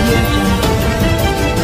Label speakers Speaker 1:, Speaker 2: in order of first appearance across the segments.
Speaker 1: audio jungle.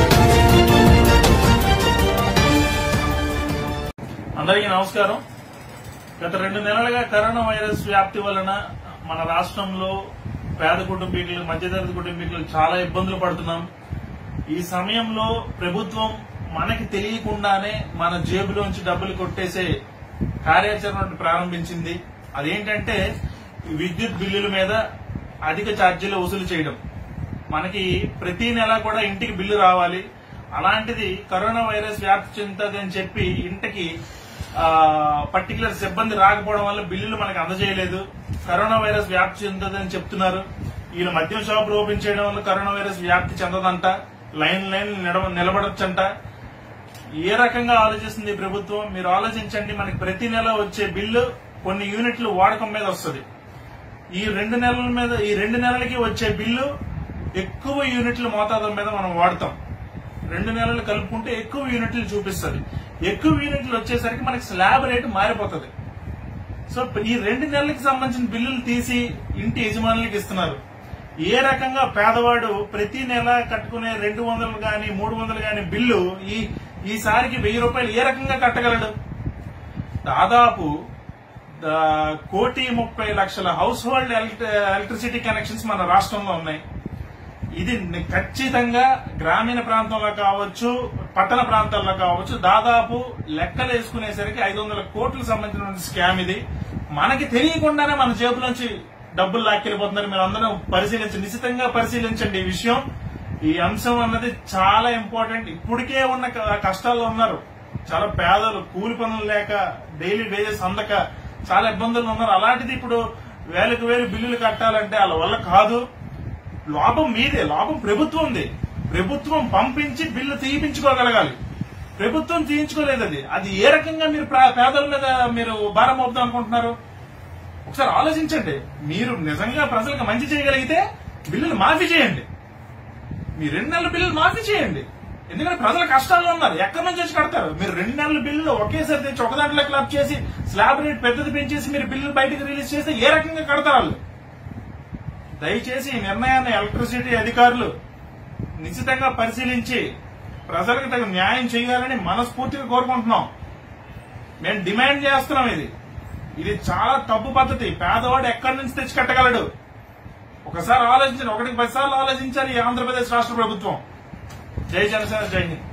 Speaker 2: అందరికీ నమస్కారం గత రెండు నెలలుగా కరోనా వైరస్ వ్యాప్తి వలన మన రాష్ట్రంలో పేద కుటుంబీకులు మధ్యతరగతి కుటుంబీకులు చాలా ఇబ్బందులు పడుతున్నాం ఈ సమయంలో ప్రభుత్వం మనకి తెలియకుండానే మన జేబులోంచి డబ్బులు కొట్టేసే కార్యాచరణ ఒకటి ప్రారంభించింది అదేంటంటే ఈ విద్యుత్ బిల్లుల మీద అధిక ఛార్జీలు వసూలు చేయడం మనకి ప్రతి నెల కూడా ఇంటికి బిల్లు రావాలి అలాంటిది కరోనా వైరస్ వ్యాప్తి చెందుతుంది అని చెప్పి ఇంటికి పర్టికులర్ సిబ్బంది రాకపోవడం వల్ల బిల్లులు మనకి అందజేయలేదు కరోనా వైరస్ వ్యాప్తి చెందుతుంది అని చెప్తున్నారు ఈయన మద్యం షాపులు ఓపెన్ చేయడం వల్ల కరోనా వైరస్ వ్యాప్తి చెందదంట లైన్ లైన్ నిలబ- నిలబడొచ్చంట ఏ రకంగా ఆలోచిస్తుంది ఈ ప్రభుత్వం మీరు ఆలోచించండి మనకి ప్రతి నెల వచ్చే బిల్లు కొన్ని యూనిట్లు వాడకం మీద వస్తుంది ఈ రెండు నెలల మీద ఈ రెండు నెలలకి వచ్చే బిల్లు ఎక్కువ యూనిట్ల మోతాదు మీద మనం వాడతాం రెండు నెలలు కలుపుకుంటే ఎక్కువ యూనిట్లు చూపిస్తుంది ఎక్కువ యూనిట్లు వచ్చేసరికి మనకి స్లాబ్ రేటు మారిపోతుంది సో ఈ రెండు నెలలకు సంబంధించిన బిల్లులు తీసి ఇంటి యజమానులకు ఇస్తున్నారు ఏ రకంగా పేదవాడు ప్రతి నెల కట్టుకునే రెండు వందలు గాని మూడు వందలు గాని బిల్లు ఈ ఈసారికి వెయ్యి రూపాయలు ఏ రకంగా కట్టగలడు దాదాపు దా- కోటి ముప్పై లక్షల హౌస్ హోల్డ్ ఎలక్ట్రిసిటీ కనెక్షన్స్ మన రాష్ట్రంలో ఉన్నాయి ఇది ని- ఖచ్చితంగా గ్రామీణ ప్రాంతంలో కావచ్చు పట్టణ ప్రాంతాల్లో కావచ్చు దాదాపు లెక్కలు వేసుకునేసరికి ఐదు వందల కోట్లకు సంబంధించిన స్కామ్ ఇది మనకి తెలియకుండానే మన జేబులోంచి డబ్బులు లాక్కెళ్ళిపోతున్నారు మీరు అందరూ పరిశీలించండి నిశ్చితంగా పరిశీలించండి ఈ విషయం ఈ అంశం అన్నది చాలా ఇంపార్టెంట్ ఇప్పటికే ఉన్న క- కష్టాల్లో ఉన్నారు చాలా పేదలు కూలి పనులు లేక డైలీ వేజెస్ అందక చాలా ఇబ్బందులు ఉన్నారు అలాంటిది ఇప్పుడు వేలకు వేలు బిల్లులు కట్టాలంటే వాళ్ళ వల్ల కాదు లోపం మీదే లోపం ప్రభుత్వంది ప్రభుత్వం పంపించి బిల్లు తీయించుకోగలగాలి ప్రభుత్వం తీయించుకోలేదు అది అది ఏ రకంగా మీరు ప్రా- పేదల మీద మీరు భారం మోపుదాం అనుకుంటున్నారు ఒకసారి ఆలోచించండి మీరు నిజంగా ప్రజలకు మంచి చేయగలిగితే బిల్లులు మాఫీ చేయండి మీ రెండు నెలల బిల్లులు మాఫీ చేయండి ఎందుకంటే ప్రజలు కష్టాల్లో ఉన్నారు ఎక్కడి నుంచి వచ్చి కడతారు మీరు రెండు నెలల బిల్లు ఒకేసారి తెచ్చి ఒక దాంట్లో క్లబ్ చేసి స్లాబ్ రేట్ పెద్దది పెంచేసి మీరు బిల్లులు బయటకు రిలీజ్ చేస్తే ఏ రకంగా కడతారు వాళ్ళు దయచేసి ఈ నిర్ణయాన్ని ఎలక్ట్రిసిటీ అధికారులు నిశ్చితంగా పరిశీలించి ప్రజలకు తగిన న్యాయం చేయాలని మనస్ఫూర్తిగా కోరుకుంటున్నాం మేము డిమాండ్ చేస్తున్నాం ఇది ఇది చాలా తప్పు పద్ధతి పేదవాడు ఎక్కడి నుంచి తెచ్చి కట్టగలడు ఒకసారి ఆలోచించండి ఒకటికి పది సార్లు ఆలోచించాలి ఈ ఆంధ్రప్రదేశ్ రాష్ట్ర ప్రభుత్వం జై జనసేన జై హింద్